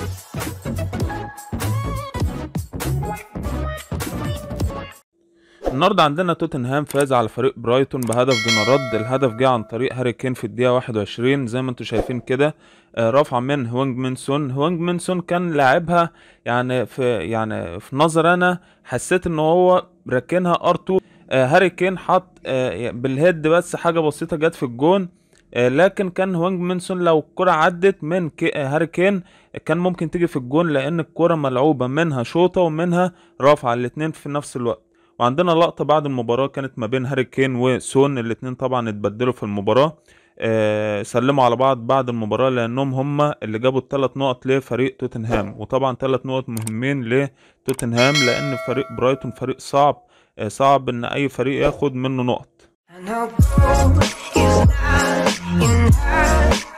النهارده عندنا توتنهام فاز على فريق برايتون بهدف دون رد الهدف جه عن طريق هاري كين في الدقيقه 21 زي ما انتم شايفين كده آه، رفع من هوانج منسون هوانج منسون كان لاعبها يعني في يعني في نظر انا حسيت ان هو راكنها ار 2 آه، هاري كين حط آه، بالهيد بس حاجه بسيطه جت في الجون آه، لكن كان هوانج منسون لو الكرة عدت من كي- آه، هاري كين كان ممكن تيجي في الجون لان الكرة ملعوبة منها شوطة ومنها رافعة الاتنين في نفس الوقت وعندنا لقطة بعد المباراة كانت ما بين هاري كين وسون الاتنين طبعا اتبدلوا في المباراة آه سلموا على بعض بعد المباراة لأنهم هما اللي جابوا الثلاث نقط لفريق توتنهام وطبعا ثلاث نقط مهمين لتوتنهام لأن فريق برايتون فريق صعب آه صعب إن أي فريق ياخد منه نقط And how cold is not enough